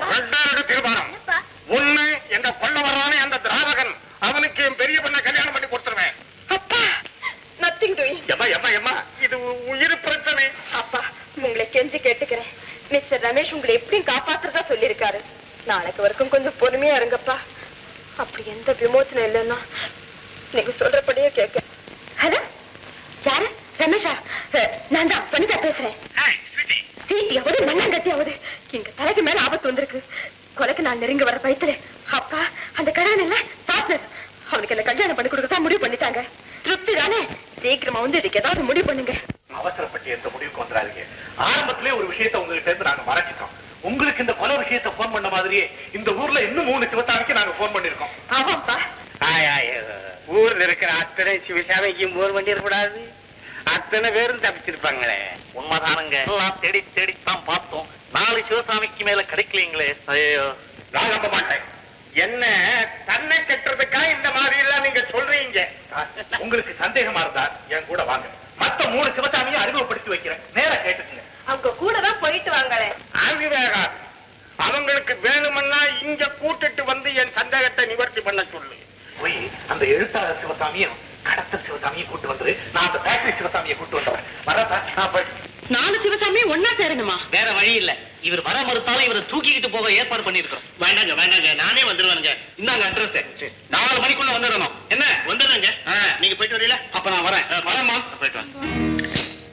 ரெண்டாவது தீர்மானம் ஒண்ணு என்ற கொல்ல வர்றானே அந்த திராவகன் அவனுக்கு என் பெரிய பண்ண கல்யாணம் பண்ணி கொடுத்துருவேன் அப்பா நத்திங் டூயிங் எம்மா எம்மா எம்மா இது உயிர் பிரச்சனை அப்பா உங்களை கெஞ்சி கேட்டுக்கிறேன் மிஸ்டர் ரமேஷ் உங்களை எப்படியும் காப்பாத்துறதா சொல்லியிருக்காரு நாளைக்கு வரைக்கும் கொஞ்சம் பொறுமையா இருங்கப்பா அப்படி எந்த விமோசனம் இல்லைன்னா நீங்க சொல்றபடியே கேட்க ஹலோ யாரு ரமேஷா அஹ், நான் தான் வனிதா பேசுறேன் சீட்டியாவது மண்ணாங்கட்டியாவது எங்க தலைக்கு மேல ஆபத்து வந்திருக்கு கொலைக்கு நான் நெருங்கி வர பயத்துல அப்பா அந்த கடன் இல்ல பார்ட்னர் அவனுக்கு என்ன கல்யாணம் பண்ணி கொடுக்கதான் முடிவு பண்ணிட்டாங்க திருப்தி தானே சீக்கிரமா வந்து இதுக்கு ஏதாவது முடிவு பண்ணுங்க அவசரப்பட்டு எந்த முடிவுக்கு வந்துடாதீங்க ஆரம்பத்திலே ஒரு விஷயத்தை உங்ககிட்ட இருந்து நாங்க மறைச்சிட்டோம் உங்களுக்கு இந்த கொலை விஷயத்தை போன் பண்ண மாதிரியே இந்த ஊர்ல இன்னும் மூணு சிவத்தாமிக்கு நாங்க போன் பண்ணிருக்கோம் ஆமாப்பா ஊர்ல இருக்கிற அத்தனை சிவசாமிக்கும் போர் பண்ணிடக்கூடாது அத்தனை பேரும் தப்பிச்சிருப்பாங்களே உண்மைதானுங்க எல்லாம் தேடி தேடித்தான் பார்த்தோம் நாலு சிவசாமிக்கு மேல கிடைக்கலீங்களே ஐயோ நான் நம்ப மாட்டேன் என்ன தன்னை கட்டுறதுக்கா இந்த மாதிரி எல்லாம் நீங்க சொல்றீங்க உங்களுக்கு சந்தேகமா இருந்தா என் கூட வாங்க மத்த மூணு சிவசாமியை அறிமுகப்படுத்தி வைக்கிறேன் நேரா கேட்டுச்சுங்க அவங்க கூட தான் போயிட்டு வாங்களே ஆவிவேகாது அவங்களுக்கு வேணுமன்னா இங்க கூட்டிட்டு வந்து என் சந்தேகத்தை நிவர்த்தி பண்ண சொல்லு போய் அந்த எழுத்தாளர் சிவசாமியும் கடத்தல் சிவசாமியும் கூட்டு வந்துரு நான் அந்த ஃபேக்டரி சிவசாமியை கூட்டு வந்துடுறேன் வரதா நான் போய் நாலு சிவசாமி ஒன்னா சேரணுமா வேற வழி இல்ல இவர் வர மறுத்தாலும் இவரை தூக்கிக்கிட்டு போக ஏற்பாடு பண்ணிருக்கோம் வேண்டாங்க வேண்டாங்க நானே வந்துருவானுங்க இந்தாங்க அட்ரஸ் நாலு மணிக்குள்ள வந்துடணும் என்ன வந்துடுறேங்க நீங்க போயிட்டு வரீங்களா அப்ப நான் வரேன் வரேம்மா போயிட்டு வரேன்